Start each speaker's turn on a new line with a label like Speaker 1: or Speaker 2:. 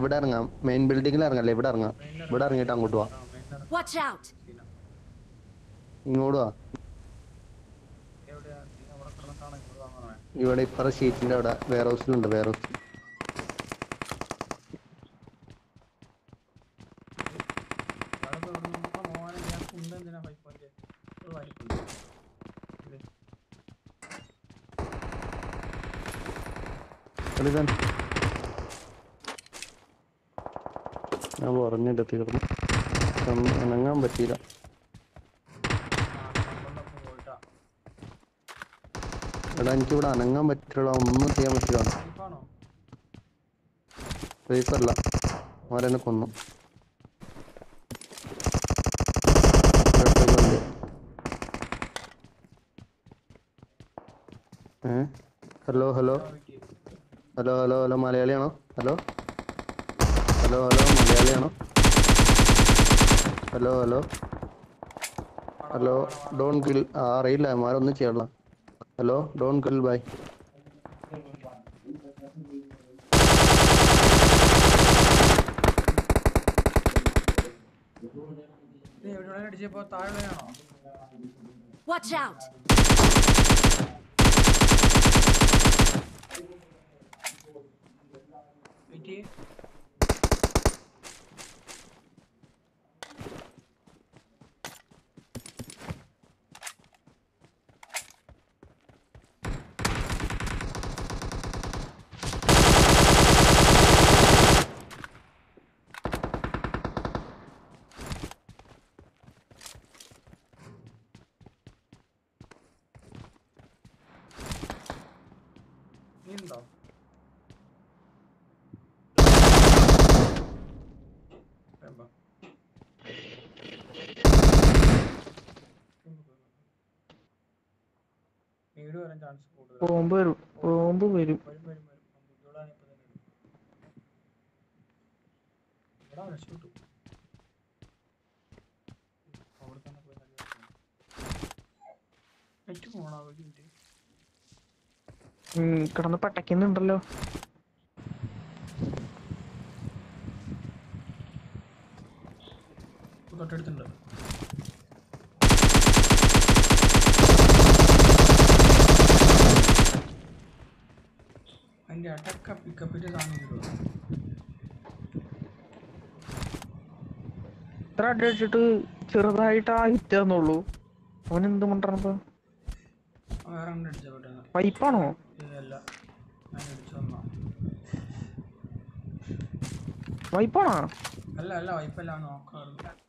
Speaker 1: ഇവിടെ ഇറങ്ങാം മെയിൻ ബിൽഡിങ്ങിൽ ഇറങ്ങല്ലേ ഇവിടെ ഇറങ്ങാം ഇവിടെ ഇറങ്ങിയിട്ട് അങ്ങോട്ട് പോവാം
Speaker 2: Watch out!
Speaker 1: ഇങ്ങോട്ട് വാ
Speaker 3: എവിടെയാ നീ അവിടെ കിടന്ന സാധനം ഇങ്ങോട്ട് വാങ്ങണേ
Speaker 1: ഇവിടെ ഇപ്പറ ഷീറ്റിന്റെ അവിടെ വെയർ ഹൗസിലുണ്ട് വെയർ ഹൗസ്
Speaker 3: അവിടെ ഇപ്പൊ ഇവിടെ നിന്ന് ആ മോനെ ഞാൻ ഉണ്ട് എന്തിനാ ഫൈവ് പോയിന്റ് ഒരു വലിപ്പുണ്ട് ഇത്
Speaker 1: എടുക്കാൻ ഞാൻ പറഞ്ഞിട്ട് തീർന്നു ഒന്നും അനങ്ങാൻ പറ്റിയില്ല
Speaker 3: കൊണ്ടൊപ്പം പോയിട്ടാ
Speaker 1: എടാ എനിക്കിവിടെ അനങ്ങാൻ പറ്റില്ല ഒന്നും ചെയ്യാൻ പറ്റില്ല
Speaker 3: ഇപ്പാണോ
Speaker 1: സേഫ് അല്ല അവരെന്നെ കൊന്നു ഇവിടത്തേക്ക് വണ്ടി. ഏ ഹലോ ഹലോ
Speaker 3: വീട്ടിൽ
Speaker 1: ഹലോ ഹലോ ഹലോ മലയാളിയാണോ ഹലോ ഹലോ ഹലോ മലയാളിയാണോ ഹലോ ഹലോ ഹലോ ഡോൺ കിൽ ആ അറിയില്ല മാരൊന്നും ചെയ്യണ്ട ഹലോ ഡോൺ കിൽ ബൈ
Speaker 3: നീ എവിടെ അടിച്ചപ്പോ താഴെയാണോ
Speaker 2: Watch out!
Speaker 3: വീട്ടിൽ നീ ഉണ്ടോ വേമ്പ വീട് വരാൻ ചാൻസ് കൂടുതൽ
Speaker 4: ബോംബ് വരും ബോംബ് വരും
Speaker 3: വരും വരും വരും ബുദ്ധിമുട്ടാണ് ഇപ്പൊ തന്നെ ഇടും. ഇവിടെ രക്ഷപ്പെട്ടു അവിടെ തന്നെ പോയി തല്ലി വെക്കണം. നെറ്റ് പോണോ ഒരു മിനിറ്റ്
Speaker 4: ഉം, കിടന്ന് പട്ടയ്ക്കുന്നുണ്ടല്ലോ
Speaker 3: ഇപ്പൊ തൊട്ടടുത്തുണ്ട് അതിന്റെ അടക്ക പിക്കപ്പിന്റെ സാധനം കിട്ടുമോ
Speaker 4: ഇത്ര അടി അടിച്ചിട്ട് ചെറുതായിട്ട് ആ ഹിറ്റ് തന്നുള്ളൂ അവൻ എന്ത് മണ്ടപ്പോ
Speaker 3: വേറെ എണ്ണം അടിച്ച പെട്ടെന്ന്
Speaker 4: പൈപ്പാണോ
Speaker 3: അല്ല ഞാൻ അടിച്ചു വന്നാ
Speaker 4: വൈപ്പാണോ
Speaker 3: അല്ല അല്ല വൈപ്പല്ല നോക്കാം